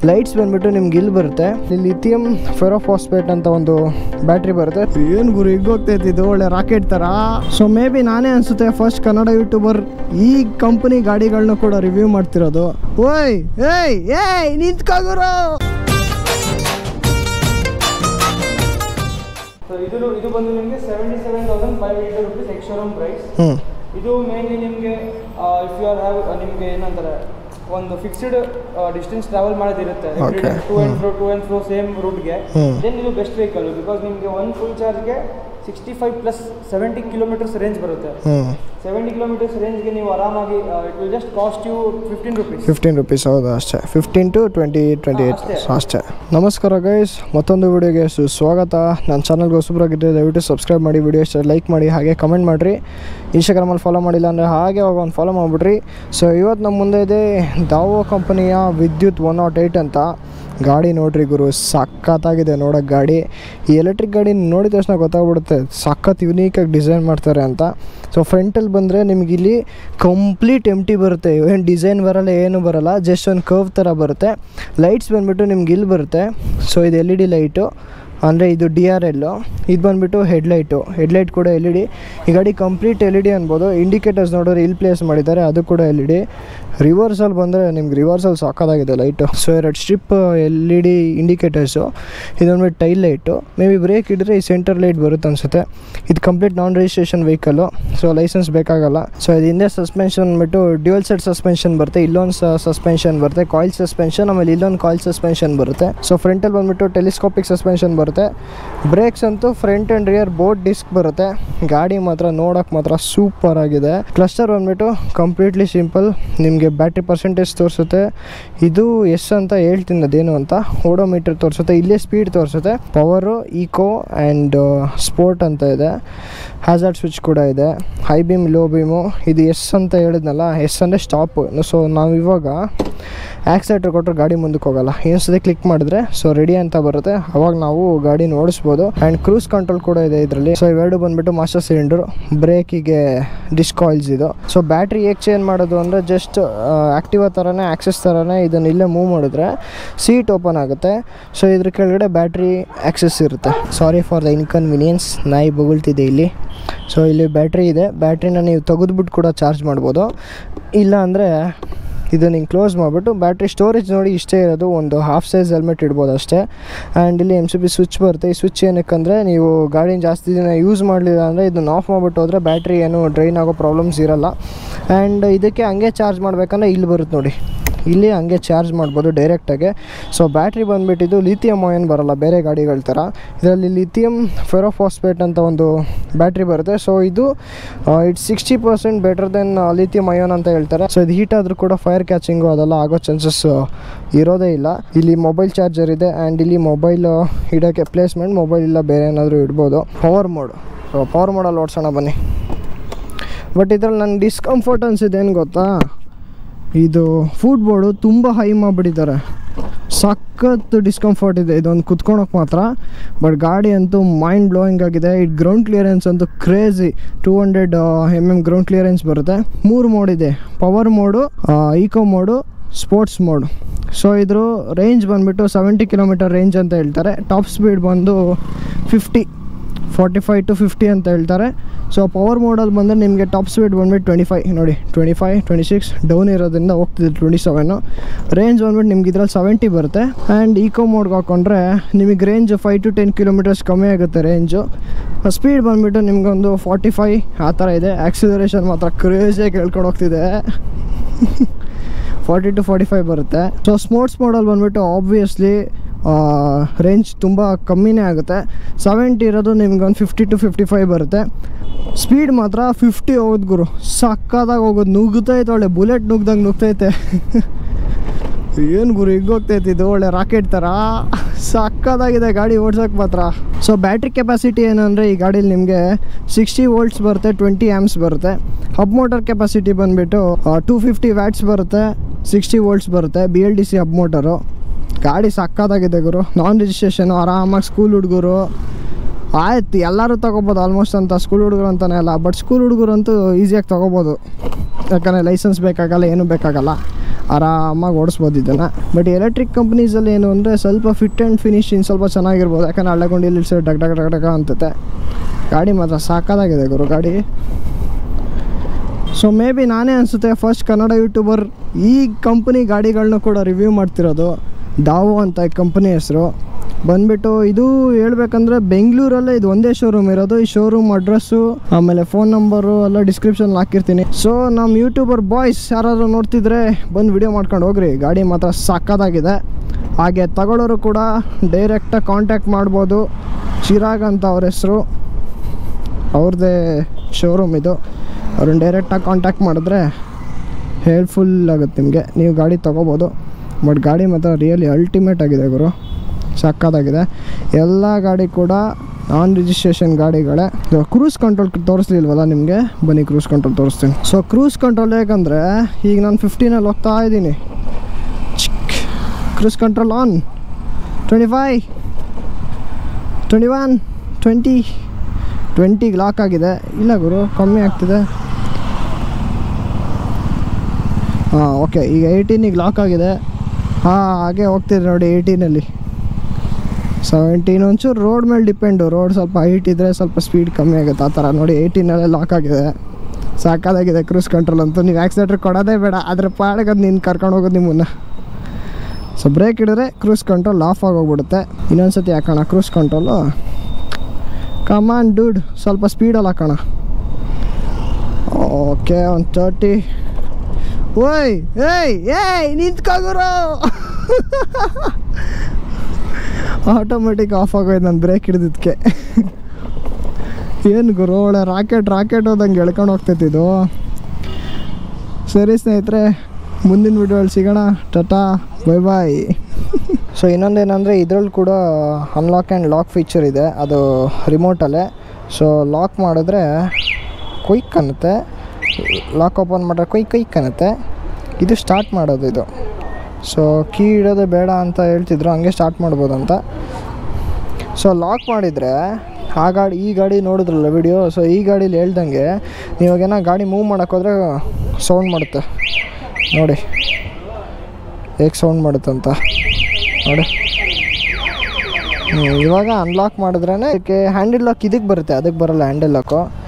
Lights ಬಂದ್ಬಿಟ್ಟು ನಿಮ್ಗೆ ಇಲ್ಲಿ ಬರುತ್ತೆ ಇಲ್ಲಿ ಲಿಥಿಯಂ ಫೆರೋಫಾಸ್ಫೇಟ್ ಅಂತ ಒಂದು ಬ್ಯಾಟ್ರಿ ಬರುತ್ತೆ ಏನು ಗುರು ಈಗ ಹೋಗ್ತೈತಿ ಇದು ಒಳ್ಳೆ ರಾಕೆಟ್ ಥರ ಸೊ ಮೇ ಬಿ ನಾನೇ ಅನ್ಸುತ್ತೆ ಫಸ್ಟ್ ಕನ್ನಡ ಯೂಟ್ಯೂಬರ್ ಈ ಕಂಪನಿ ಗಾಡಿಗಳನ್ನ ಕೂಡ ರಿವ್ಯೂ ಮಾಡ್ತಿರೋದು ಓಯ್ ಏಯ್ ಏಯ್ ನಿಂತ್ಕೋಗುರು ಸೊ ಇದು ಇದು ಬಂದು ನಿಮಗೆ seventy seven thousand five eighty rupees extra price ಹ್ಞೂ ಇದು ಮೇನ್ಲಿ ನಿಮಗೆ ಇಫ್ ಯು ಆರ್ ಹ್ಯಾವ್ ನಿಮಗೆ ಏನಂತಾರೆ ಒಂದು ಫಿಕ್ಸ್ಡ್ ಡಿಸ್ಟೆನ್ಸ್ ಟ್ರಾವೆಲ್ ಮಾಡೋದಿರುತ್ತೆ Okay. To and fro to and fro same ರೂಟ್ಗೆ ಹ್ಮ್. ದೆನ್ ಇದು ಬೆಸ್ಟ್ ವೆಹಿಕಲ್ ಬಿಕಾಸ್ ನಿಮಗೆ ಒಂದು ಫುಲ್ ಚಾರ್ಜ್ಗೆ sixty five plus seventy kilometres range ಬರುತ್ತೆ ಹ್ಞೂ ಸೆವೆಂಟಿ ಕಿಲೋಮೀಟರ್ಸ್ ರೇಂಜ್ಗೆ ನೀವು ಆರಾಮಾಗಿ it will just cost you fifteen rupees fifteen rupees ಹೌದು ಅಷ್ಟೇ fifteen to twenty twenty eight ಅಷ್ಟೇ. ಅಷ್ಟೇ ನಮಸ್ಕಾರ ಗೈಸ್ ಮತ್ತೊಂದು ವಿಡಿಯೋಗೆ ಸುಸ್ವಾಗತ ನನ್ನ ಚಾನಲ್ಗೆ ಹೊಸಬ್ರಾಗಿದ್ದರೆ ದಯವಿಟ್ಟು ಸಬ್ಸ್ಕ್ರೈಬ್ ಮಾಡಿ ವಿಡಿಯೋ ಇಷ್ಟ ಲೈಕ್ ಮಾಡಿ ಹಾಗೆ ಕಮೆಂಟ್ ಮಾಡಿರಿ ಇನ್ಸ್ಟಾಗ್ರಾಮಲ್ಲಿ ಫಾಲೋ ಮಾಡಿಲ್ಲ ಅಂದರೆ ಹಾಗೆ ಹೋಗಿ ಒಂದು ಫಾಲೋ ಮಾಡಿಬಿಡ್ರಿ ಸೊ ಇವತ್ತು ನಮ್ಮ ಮುಂದೆ ಇದೆ ದಾವೋ ಕಂಪನಿಯ ವಿದ್ಯುತ್ ಒನ್ ನಾಟ್ ಏಯ್ಟ್ ಅಂತ ಗಾಡಿ ನೋಡ್ರಿ ಗುರು ಸಖತ್ತಾಗಿದೆ ನೋಡೋಕೆ ಗಾಡಿ ಈ ಎಲೆಕ್ಟ್ರಿಕ್ ಗಾಡಿ ನೋಡಿದ ತಕ್ಷಣ ಗೊತ್ತಾಗ್ಬಿಡುತ್ತೆ ಸಖತ್ ಯುನೀಕಾಗಿ ಡಿಸೈನ್ ಮಾಡ್ತಾರೆ ಅಂತ ಸೊ ಫ್ರಂಟಲ್ಲಿ ಬಂದರೆ ನಿಮ್ಗೆ ಇಲ್ಲಿ ಕಂಪ್ಲೀಟ್ ಎಂಟಿ ಬರುತ್ತೆ ಏನು ಡಿಸೈನ್ ಬರಲ್ಲ ಏನು ಬರಲ್ಲ ಜಸ್ಟ್ ಒಂದು ಕರ್ವ್ ಥರ ಬರುತ್ತೆ ಲೈಟ್ಸ್ ಬಂದುಬಿಟ್ಟು ನಿಮ್ಗೆ ಇಲ್ಲಿ ಬರುತ್ತೆ ಸೊ ಇದು ಎಲ್ ಇ ಡಿ ಲೈಟು ಅಂದರೆ ಇದು ಡಿ ಆರ್ ಎಲ್ಲು ಇದು ಬಂದುಬಿಟ್ಟು ಹೆಡ್ಲೈಟು ಹೆಡ್ಲೈಟ್ ಕೂಡ ಎಲ್ ಇ ಡಿ ಈ ಗಾಡಿ ಕಂಪ್ಲೀಟ್ ಎಲ್ ಇ ಡಿ ಅನ್ಬೋದು ಇಂಡಿಕೇಟರ್ಸ್ ನೋಡಿದ್ರೆ ಇಲ್ಲಿ ಪ್ಲೇಸ್ ಮಾಡಿದ್ದಾರೆ ಅದು ಕೂಡ ಎಲ್ ಇ ಡಿ ರಿವರ್ಸಲ್ಲಿ ಬಂದರೆ ನಿಮ್ಗೆ ರಿವರ್ಸಲ್ಲಿ ಸಾಕಾಗಿದೆ ಲೈಟು ಸೊ ಎರಡು strip L E D indicators ಇದೊಂದ್ಬಿಟ್ಟು tail light maybe brake ಹಿಡಿದ್ರೆ ಈ ಸೆಂಟರ್ ಲೈಟ್ ಬರುತ್ತೆ ಅನಿಸುತ್ತೆ ಇದು complete non registration vehicle so licence ಬೇಕಾಗಲ್ಲ ಸೊ ಇದು ಹಿಂದೆ ಸಸ್ಪೆನ್ಷನ್ ಅಂದ್ಬಿಟ್ಟು ಡ್ಯುಯಲ್ ಸೆಟ್ ಸಸ್ಪೆನ್ಷನ್ ಬರುತ್ತೆ ಇಲ್ಲೊಂದು ಸಸ್ಪೆನ್ಷನ್ ಬರುತ್ತೆ ಕಾಯಿಲ್ ಸಸ್ಪೆನ್ಷನ್ ಆಮೇಲೆ ಇಲ್ಲೊಂದು ಕಾಯಿಲ್ ಸಸ್ಪೆನ್ಷನ್ ಬರುತ್ತೆ ಸೊ ಫ್ರಂಟಲ್ಲಿ ಬಂದ್ಬಿಟ್ಟು ಟೆಲಿಸ್ಕೋಪಿಕ್ ಸಸ್ಪೆನ್ಷನ್ ಬರುತ್ತೆ ಬ್ರೇಕ್ಸ್ ಅಂತೂ front and rear both disc ಬರುತ್ತೆ ಗಾಡಿ ಮಾತ್ರ ನೋಡೋಕೆ ಮಾತ್ರ ಸೂಪರ್ ಆಗಿದೆ ಕ್ಲಸ್ಟರ್ ಬಂದ್ಬಿಟ್ಟು ಕಂಪ್ಲೀಟ್ಲಿ ಸಿಂಪಲ್ ನಿಮಗೆ ಬ್ಯಾಟ್ರಿ ಪರ್ಸೆಂಟೇಜ್ ತೋರಿಸುತ್ತೆ ಇದು ಎಸ್ ಅಂತ ಹೇಳ್ತೀನಿ ಅದೇನು ಅಂತ ಓಡೋಮೀಟರ್ ತೋರಿಸುತ್ತೆ ಇಲ್ಲೇ ಸ್ಪೀಡ್ ತೋರಿಸುತ್ತೆ ಪವರು ಈಕೋ ಆ್ಯಂಡ್ ಸ್ಪೋರ್ಟ್ ಅಂತ ಇದೆ ಹ್ಯಾಜಾರ್ಡ್ ಸ್ವಿಚ್ ಕೂಡ ಇದೆ ಹೈ ಬೀಮ್ ಲೋ ಬೀಮು ಇದು ಎಸ್ ಅಂತ ಹೇಳಿದ್ನಲ್ಲ ಎಸ್ ಅಂದರೆ ಸ್ಟಾಪು ಸೊ ನಾವು ಇವಾಗ ಆಕ್ಸಿಲೇಟರ್ ಕೊಟ್ಟರೆ ಗಾಡಿ ಮುಂದಕ್ಕೆ ಹೋಗಲ್ಲ ಇನ್ನೊಂದ್ಸತಿ ಕ್ಲಿಕ್ ಮಾಡಿದ್ರೆ ಸೊ ರೆಡಿ ಅಂತ ಬರುತ್ತೆ ಅವಾಗ ನಾವು ಗಾಡಿನ ಓಡಿಸ್ಬೋದು ಆ್ಯಂಡ್ ಕ್ರೂಸ್ ಕಂಟ್ರೋಲ್ ಕೂಡ ಇದೆ ಇದರಲ್ಲಿ ಸೊ ಇವೆರಡು ಬಂದ್ಬಿಟ್ಟು ಮಾಸ್ಟರ್ ಸಿಲಿಂಡರ್ ಬ್ರೇಕಿಗೆ ಡಿಸ್ಕ್ ಆಯಿಲ್ಸ್ ಇದು ಸೊ ಬ್ಯಾಟ್ರಿ ಹೇಗೆ ಚೇಂಜ್ ಮಾಡೋದು ಅಂದರೆ ಜಸ್ಟ್ ಆ್ಯಕ್ಟಿವಾ ಥರನೇ ಆಕ್ಸೆಸ್ ಥರನೇ ಇದನ್ನು ಇಲ್ಲೇ ಮೂವ್ ಮಾಡಿದ್ರೆ ಸೀಟ್ ಓಪನ್ ಆಗುತ್ತೆ ಸೊ ಇದ್ರ ಕೆಳಗಡೆ ಬ್ಯಾಟ್ರಿ ಆಕ್ಸೆಸ್ ಇರುತ್ತೆ ಸಾರಿ ಫಾರ್ ದ ಇನ್ಕನ್ವೀನಿಯನ್ಸ್ ನಾಯಿ ಬೊಗಳ್ತಿದೆ ಇಲ್ಲಿ ಸೊ ಇಲ್ಲಿ ಬ್ಯಾಟ್ರಿ ಇದೆ ಬ್ಯಾಟ್ರಿನ ನೀವು ತೆಗೆದ್ಬಿಟ್ಟು ಕೂಡ ಚಾರ್ಜ್ ಮಾಡ್ಬೋದು ಇಲ್ಲ ಅಂದರೆ ಇದನ್ನು ಹಿಂಗೆ ಕ್ಲೋಸ್ ಮಾಡಿಬಿಟ್ಟು ಬ್ಯಾಟ್ರಿ ಸ್ಟೋರೇಜ್ ನೋಡಿ ಇಷ್ಟೇ ಇರೋದು ಒಂದು ಹಾಫ್ ಸೈಜ್ ಹೆಲ್ಮೆಟ್ ಇಡ್ಬೋದು ಅಷ್ಟೇ ಆ್ಯಂಡ್ ಇಲ್ಲಿ ಎಮ್ ಸಿ ಬಿ ಸ್ವಿಚ್ ಬರುತ್ತೆ ಈ ಸ್ವಿಚ್ ಏನಕ್ಕಂದರೆ ನೀವು ಗಾಡಿನ ಜಾಸ್ತಿ ದಿನ ಯೂಸ್ ಮಾಡಲಿಲ್ಲ ಅಂದರೆ ಇದನ್ನು ಆಫ್ ಮಾಡಿಬಿಟ್ಟು ಹೋದರೆ ಬ್ಯಾಟ್ರಿ ಏನು ಡ್ರೈನ್ ಆಗೋ ಪ್ರಾಬ್ಲಮ್ಸ್ ಇರಲ್ಲ ಆ್ಯಂಡ್ ಇದಕ್ಕೆ ಹಂಗೆ ಚಾರ್ಜ್ ಮಾಡ್ಬೇಕಂದ್ರೆ ಇಲ್ಲಿ ಬರುತ್ತೆ ನೋಡಿ ಇಲ್ಲಿ ಹಂಗೆ ಚಾರ್ಜ್ ಮಾಡ್ಬೋದು ಡೈರೆಕ್ಟಾಗಿ ಸೊ ಬ್ಯಾಟ್ರಿ ಬಂದುಬಿಟ್ಟಿದ್ದು ಲಿಥಿಯಮ್ ಆಯನ್ ಬರಲ್ಲ ಬೇರೆ ಗಾಡಿಗಳ ಥರ ಇದರಲ್ಲಿ ಲಿಥಿಯಮ್ ಫೆರೋಫಾಸ್ಫೇಟ್ ಅಂತ ಒಂದು ಬ್ಯಾಟ್ರಿ ಬರುತ್ತೆ ಸೊ ಇದು it's sixty percent better than lithium ion ಅಂತ ಹೇಳ್ತಾರೆ ಸೊ ಇದು ಹೀಟ್ ಆದರೂ ಕೂಡ ಫೈರ್ ಕ್ಯಾಚಿಂಗು ಅದೆಲ್ಲ ಆಗೋ ಚಾನ್ಸಸ್ ಇರೋದೇ ಇಲ್ಲ ಇಲ್ಲಿ ಮೊಬೈಲ್ ಚಾರ್ಜರ್ ಇದೆ ಆ್ಯಂಡ್ ಇಲ್ಲಿ ಮೊಬೈಲ್ ಇಡೋಕ್ಕೆ ಪ್ಲೇಸ್ಮೆಂಟ್ ಮೊಬೈಲ್ ಇಲ್ಲ ಬೇರೆ ಏನಾದರೂ ಇಡ್ಬೋದು ಪವರ್ ಮೋಡ್ ಸೊ ಪವರ್ ಮೋಡಲ್ಲಿ ಓಡಿಸೋಣ ಬನ್ನಿ ಬಟ್ ಇದ್ರಲ್ಲಿ ನನಗೆ ಡಿಸ್ಕಂಫರ್ಟ್ ಅನಿಸಿದೆ ಏನು ಗೊತ್ತಾ ಇದು ಫುಡ್ ಬೋರ್ಡು ತುಂಬ ಹೈ ಮಾಡಿಬಿಟ್ಟಿದ್ದಾರೆ ಸಖತ್ ಡಿಸ್ಕಂಫರ್ಟ್ ಇದೆ ಇದೊಂದು ಕುತ್ಕೊಳಕ್ಕೆ ಮಾತ್ರ ಬಟ್ ಗಾಡಿ ಅಂತೂ ಮೈಂಡ್ ಬ್ಲೋಯಿಂಗ್ ಆಗಿದೆ ಇದು ಗ್ರೌಂಡ್ ಕ್ಲಿಯರೆನ್ಸ್ ಅಂತೂ crazy two hundred M M ground clearance ಬರುತ್ತೆ ಮೂರು ಮೋಡ್ ಇದೆ power mode eco mode sports mode so ಇದ್ರ ರೇಂಜ್ ಬಂದುಬಿಟ್ಟು ಸೆವೆಂಟಿ ಕಿಲೋಮೀಟರ್ ರೇಂಜ್ ಅಂತ ಹೇಳ್ತಾರೆ ಟಾಪ್ ಸ್ಪೀಡ್ ಬಂದು fifty forty five to fifty ಅಂತ ಹೇಳ್ತಾರೆ ಸೊ ಪವರ್ ಮೋಡಲ್ಲಿ ಬಂದರೆ ನಿಮಗೆ ಟಾಪ್ ಸ್ಪೀಡ್ ಬಂದ್ಬಿಟ್ಟು ಟ್ವೆಂಟಿ ಫೈವ್ ನೋಡಿ twenty five twenty six down ಇರೋದ್ರಿಂದ ಹೋಗ್ತಿದೆ ಟ್ವೆಂಟಿ ಸೆವೆನು ರೇಂಜ್ ಬಂದ್ಬಿಟ್ಟು ನಿಮ್ಗೆ ಇದ್ರಲ್ಲಿ ಸೆವೆಂಟಿ ಬರುತ್ತೆ ಆ್ಯಂಡ್ ಈಕೋ ಮೋಡ್ಗೆ ಹಾಕೊಂಡ್ರೆ ನಿಮಗೆ range five to ten kilometres ಕಮ್ಮಿ ಆಗುತ್ತೆ ರೇಂಜು ಸ್ಪೀಡ್ ಬಂದುಬಿಟ್ಟು ನಿಮ್ಗೊಂದು ಫಾರ್ಟಿ ಫೈವ್ ಆ ಥರ ಇದೆ ಆಕ್ಸಿಲರೇಷನ್ ಮಾತ್ರ ಕ್ರೇಜಿಯಾಗಿ ಹೇಳ್ಕೊಂಡು ಹೋಗ್ತಿದೆ ಫಾರ್ಟಿ ಟು ಫಾರ್ಟಿ ಫೈವ್ ಬರುತ್ತೆ ಸೊ ಸ್ಪೋರ್ಟ್ಸ್ ಮಾಡಲ್ ಬಂದುಬಿಟ್ಟು ಆಬ್ವಿಯಸ್ಲಿ ರೇಂಜ್ ತುಂಬ ಕಮ್ಮಿನೇ ಆಗುತ್ತೆ ಸೆವೆಂಟಿ ಇರೋದು ನಿಮ್ಗೆ ಒಂದು ಫಿಫ್ಟಿ ಟು ಫಿಫ್ಟಿ ಫೈವ್ ಬರುತ್ತೆ ಸ್ಪೀಡ್ ಮಾತ್ರ ಫಿಫ್ಟಿ ಹೋಗೋದು ಗುರು ಸಕ್ಕದಾಗ ಹೋಗೋದು ನುಗ್ತೈತೆ ಒಳ್ಳೆ ಬುಲೆಟ್ ನುಗ್ದಂಗೆ ನುಗ್ತೈತೆ ಏನು ಗುರು ಈಗ ಹೋಗ್ತೈತೆ ಇದು ಒಳ್ಳೆ ರಾಕೆಟ್ ಥರ ಸಕ್ಕದಾಗಿದೆ ಗಾಡಿ ಓಡ್ಸೋಕೆ ಮಾತ್ರ ಸೊ ಬ್ಯಾಟ್ರಿ ಕೆಪಾಸಿಟಿ ಏನಂದರೆ ಈ ಗಾಡೀಲಿ ನಿಮಗೆ ಸಿಕ್ಸ್ಟಿ ವೋಲ್ಟ್ಸ್ ಬರುತ್ತೆ ಟ್ವೆಂಟಿ ಆ್ಯಮ್ಸ್ ಬರುತ್ತೆ ಹಬ್ ಮೋಟರ್ ಕೆಪಾಸಿಟಿ ಬಂದುಬಿಟ್ಟು ಟೂ ಫಿಫ್ಟಿ ವ್ಯಾಟ್ಸ್ ಬರುತ್ತೆ ಸಿಕ್ಸ್ಟಿ ವೋಲ್ಟ್ಸ್ ಬರುತ್ತೆ B L D C hub motor ಗಾಡಿ ಸಕ್ಕದಾಗಿದೆ ಗುರು ನಾನ್ ರಿಜಿಸ್ಟ್ರೇಷನು ಆರಾಮಾಗಿ ಸ್ಕೂಲ್ ಹುಡುಗರು ಆಯ್ತು ಎಲ್ಲರೂ ತೊಗೋಬೋದು ಆಲ್ಮೋಸ್ಟ್ ಅಂತ ಸ್ಕೂಲ್ ಹುಡುಗರು ಅಂತಲೇ ಅಲ್ಲ ಬಟ್ ಸ್ಕೂಲ್ ಹುಡುಗರು ಅಂತೂ ಈಸಿಯಾಗಿ ತೊಗೋಬೋದು ಯಾಕಂದರೆ ಲೈಸೆನ್ಸ್ ಬೇಕಾಗಲ್ಲ ಏನೂ ಬೇಕಾಗಲ್ಲ ಆರಾಮಾಗಿ ಓಡಿಸ್ಬೋದು ಇದನ್ನು ಬಟ್ ಎಲೆಕ್ಟ್ರಿಕ್ ಕಂಪ್ನೀಸಲ್ಲಿ ಏನು ಅಂದರೆ ಸ್ವಲ್ಪ ಫಿಟ್ ಆ್ಯಂಡ್ ಫಿನಿಶಿಂಗ್ ಸ್ವಲ್ಪ ಚೆನ್ನಾಗಿರ್ಬೋದು ಯಾಕಂದ್ರೆ ಹಳ್ಳೆಗೊಂಡಿಲ್ಲಿ ಡಗ್ ಡಗ್ ಡಗ್ ಡಗ ಅಂತತೆ ಗಾಡಿ ಮಾತ್ರ ಸಾಕಾಗಿದೆ ಗುರು ಗಾಡಿ ಸೊ ಮೇ ಬಿ ನಾನೇ ಅನಿಸುತ್ತೆ ಫಸ್ಟ್ ಕನ್ನಡ ಯೂಟ್ಯೂಬರ್ ಈ ಕಂಪ್ನಿ ಗಾಡಿಗಳನ್ನೂ ಕೂಡ ರಿವ್ಯೂ ಮಾಡ್ತಿರೋದು ಡಾವೋ ಅಂತ ಕಂಪ್ನಿ ಹೆಸರು ಬಂದ್ಬಿಟ್ಟು ಇದು ಹೇಳ್ಬೇಕಂದ್ರೆ ಬೆಂಗಳೂರಲ್ಲೇ ಇದು ಒಂದೇ ಶೋರೂಮ್ ಇರೋದು ಈ ಶೋರೂಮ್ ಅಡ್ರೆಸ್ಸು ಆಮೇಲೆ ಫೋನ್ ನಂಬರು ಎಲ್ಲ ಡಿಸ್ಕ್ರಿಪ್ಷನ್ ಹಾಕಿರ್ತೀನಿ ಸೊ ನಮ್ಮ ಯೂಟ್ಯೂಬರ್ ಬಾಯ್ಸ್ ಯಾರಾದರೂ ನೋಡ್ತಿದ್ರೆ ಬಂದು ವಿಡಿಯೋ ಮಾಡ್ಕೊಂಡು ಹೋಗ್ರಿ ಗಾಡಿ ಮಾತ್ರ ಸಕ್ಕತ್ತಾಗಿದೆ ಹಾಗೆ ತಗೊಳ್ಳೋರು ಕೂಡ ಡೈರೆಕ್ಟಾಗಿ ಕಾಂಟ್ಯಾಕ್ಟ್ ಮಾಡ್ಬೋದು ಚಿರಾಗ್ ಅಂತ ಅವ್ರ ಹೆಸರು ಅವ್ರದ್ದೇ ಶೋರೂಮ್ ಇದು ಅವ್ರನ್ನ ಡೈರೆಕ್ಟಾಗಿ ಕಾಂಟ್ಯಾಕ್ಟ್ ಮಾಡಿದ್ರೆ ಹೆಲ್ಪ್ಫುಲ್ ಆಗುತ್ತೆ ನಿಮಗೆ ನೀವು ಗಾಡಿ ತೊಗೋಬೋದು ಬಟ್ ಗಾಡಿ ಮಾತ್ರ ರಿಯಲಿ ಅಲ್ಟಿಮೇಟ್ ಆಗಿದೆ ಗುರು ಸಕ್ಕತ್ತಾಗಿದೆ ಎಲ್ಲ ಗಾಡಿ ಕೂಡ ನಾನ್ ರಿಜಿಸ್ಟ್ರೇಷನ್ ಗಾಡಿಗಳೇ ಕ್ರೂಸ್ ಕಂಟ್ರೋಲ್ ತೋರಿಸ್ಲಿಲ್ವಲ್ಲ ನಿಮಗೆ ಬನ್ನಿ ಕ್ರೂಸ್ ಕಂಟ್ರೋಲ್ ತೋರಿಸ್ತೀನಿ ಸೊ ಕ್ರೂಸ್ ಕಂಟ್ರೋಲ್ ಹೇಗಂದರೆ ಈಗ ನಾನು ಫಿಫ್ಟೀನಲ್ಲಿ ಹೋಗ್ತಾ ಇದ್ದೀನಿ ಚಿಕ್ cruise control on twenty five twenty one twenty ಟ್ವೆಂಟಿಗೆ ಲಾಕ್ ಆಗಿದೆ ಇಲ್ಲ ಗುರು ಕಮ್ಮಿ ಆಗ್ತಿದೆ ಹಾಂ ಓಕೆ ಈಗ ಏಯ್ಟೀನಿಗೆ ಲಾಕ್ ಆಗಿದೆ ಹಾಂ ಹಾಗೆ ಹೋಗ್ತಿದೆ ನೋಡಿ ಏಯ್ಟೀನಲ್ಲಿ ಸೆವೆಂಟೀನ್ ಒಂಚೂರು ರೋಡ್ ಮೇಲೆ ಡಿಪೆಂಡು ರೋಡ್ ಸ್ವಲ್ಪ ಹೈಟ್ ಇದ್ದರೆ ಸ್ವಲ್ಪ ಸ್ಪೀಡ್ ಕಮ್ಮಿ ಆಗುತ್ತೆ ಆ ಥರ ನೋಡಿ ಏಯ್ಟೀನಲ್ಲೇ ಲಾಕ್ ಆಗಿದೆ ಸಾಕಾದಾಗಿದೆ ಕ್ರೂಸ್ ಕಂಟ್ರೋಲ್ ಅಂತೂ ನೀವು ಆಕ್ಸಿಲೇಟ್ರ್ ಕೊಡೋದೇ ಬೇಡ ಅದ್ರ ಪಾಡಿಗೆ ಅದು ನೀನು ಕರ್ಕೊಂಡು ಹೋಗೋದು ನಿಮ್ಮನ್ನು ಸೊ ಬ್ರೇಕ್ ಹಿಡಿದ್ರೆ ಕ್ರೂಸ್ ಕಂಟ್ರೋಲ್ ಆಫ್ ಆಗೋಗ್ಬಿಡುತ್ತೆ ಇನ್ನೊಂದು ಸತಿ ಹಾಕೋಣ ಕ್ರೂಸ್ ಕಂಟ್ರೋಲು ಕಮಾನ್ ಡೂಡ್ ಸ್ವಲ್ಪ ಸ್ಪೀಡಲ್ಲಿ ಹಾಕೋಣ ಓಕೆ ಒಂದು ತರ್ಟಿ ಓಯ್ ಏಯ್ ಏಯ್ ನಿಂತ್ಕೋಗುರು ಆಟೋಮೆಟಿಕ್ ಆಫ್ ಆಗೋಯ್ತು ನಾನು ಬ್ರೇಕ್ ಹಿಡಿದಿದ್ದಕ್ಕೆ ಏನು ಗುರು ಒಳ್ಳೆ ರಾಕೆಟ್ ರಾಕೆಟ್ ಹೋದಂಗೆ ಎಳ್ಕೊಂಡು ಹೋಗ್ತೈತಿ ಇದು ಸರಿ ಸ್ನೇಹಿತರೆ ಮುಂದಿನ ವಿಡಿಯೋಲ್ಲಿ ಸಿಗೋಣ ಟಟಾ ಬೈ ಬಾಯ್ ಸೊ ಇನ್ನೊಂದೇನೆಂದರೆ ಇದರಲ್ಲಿ ಕೂಡ ಅನ್ಲಾಕ್ ಆ್ಯಂಡ್ ಲಾಕ್ ಫೀಚರ್ ಇದೆ ಅದು ರಿಮೋಟಲ್ಲೇ ಸೊ ಲಾಕ್ ಮಾಡಿದ್ರೆ ಕ್ವಿಕ್ ಅನ್ನುತ್ತೆ ಲಾಕ್ ಓಪನ್ ಮಾಡಿದ್ರೆ ಕ್ವಿಕ್ ಕ್ವಿಕ್ ಅನ್ನುತ್ತೆ ಇದು ಸ್ಟಾರ್ಟ್ ಮಾಡೋದು ಇದು ಸೊ ಕೀ ಇಡೋದು ಬೇಡ ಅಂತ ಹೇಳ್ತಿದ್ರು ಹಂಗೆ ಸ್ಟಾರ್ಟ್ ಮಾಡ್ಬೋದು ಅಂತ ಸೊ ಲಾಕ್ ಮಾಡಿದರೆ ಆ ಗಾಡಿ ಈ ಗಾಡಿ ನೋಡಿದ್ರಲ್ಲ ವಿಡಿಯೋ ಸೊ ಈ ಗಾಡೀಲಿ ಹೇಳ್ದಂಗೆ ನೀವಾಗೇನೋ ಗಾಡಿ ಮೂವ್ ಮಾಡೋಕ್ಕೋದ್ರೆ ಸೌಂಡ್ ಮಾಡುತ್ತೆ ನೋಡಿ ಹೇಗೆ ಸೌಂಡ್ ಮಾಡುತ್ತಂತ ನೋಡಿ ಹ್ಮ್, ಇವಾಗ ಅನ್ಲಾಕ್ ಮಾಡಿದ್ರೇ ಅದಕ್ಕೆ ಹ್ಯಾಂಡಲ್ ಲಾಕ್ ಇದಕ್ಕೆ ಬರುತ್ತೆ ಅದಕ್ಕೆ ಬರಲ್ಲ ಹ್ಯಾಂಡಲ್ ಲಾಕು